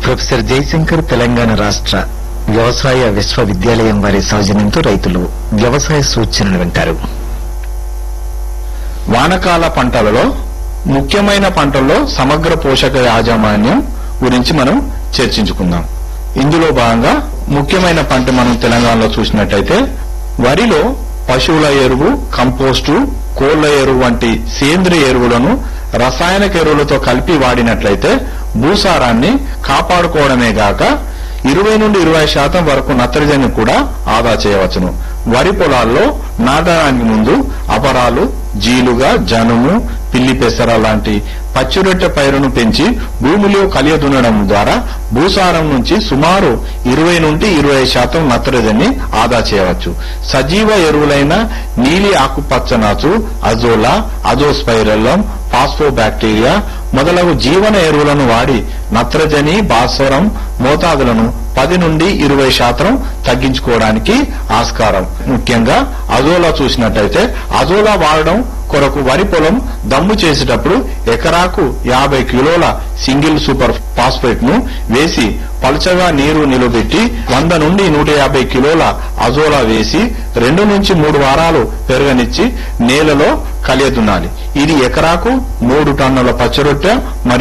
professor Jayashankar Telangana రాష్ట్ర వ్యవసాయ విశ్వవిద్యాలయం వారి సౌజన్యంతో రైతులు వ్యవసాయ సూచనలు వింటారు వానకాల పంటలలో ముఖ్యమైన పంటల్లో సమగ్ర పోషక యాజమాన్యం గురించి మనం చర్చించుకుందాం ఇందులో భాగంగా ముఖ్యమైన పంట మనం తెలంగాణలో చూసినట్టయితే వరిలో పశువుల ఎరువు కంపోస్టు కోళ్ల ఎరువు వంటి సేంద్రియ ఎరువులను రసాయనిక ఎరువులతో కలిపి వాడినట్లయితే భూసారాన్ని కాపాడుకోవడమే గాక ఇరవై నుండి ఇరవై శాతం వరకు నత్రజని కూడా ఆదా చేయవచ్చును వరి పొలాల్లో నాటడానికి ముందు అపరాలు జీలుగా జనుము పిల్లి పెసర లాంటి పచ్చిరొట్టె పైరును పెంచి భూమిలో కలియదున్నడం ద్వారా భూసారం నుంచి సుమారు ఇరవై నుండి ఇరవై శాతం నత్రజని ఆదా చేయవచ్చు సజీవ ఎరువులైన నీలి ఆకుపచ్చనాచు అజోలా అజోస్పైరల్లం ఫాస్ఫోబాక్టీరియా మొదలగు జీవన ఎరువులను వాడి నత్రజని భాస్వరం మోతాదులను పది నుండి ఇరవై శాతం తగ్గించుకోవడానికి ఆస్కారం ముఖ్యంగా అజోలా చూసినట్టయితే అజోలా వాడడం కొరకు వరి పొలం దమ్ము చేసేటప్పుడు ఎకరాకు యాభై కిలోల సింగిల్ సూపర్ ఫాస్ఫేట్ ను వేసి పలుచగా నీరు నిలబెట్టి వంద నుండి నూట యాభై కిలోల అజోలా వేసి రెండు నుంచి మూడు వారాలు పెరగనిచ్చి నేలలో కలియదున్నాలి ఇది ఎకరాకు మూడు టన్నుల పచ్చరొట్టె మరియు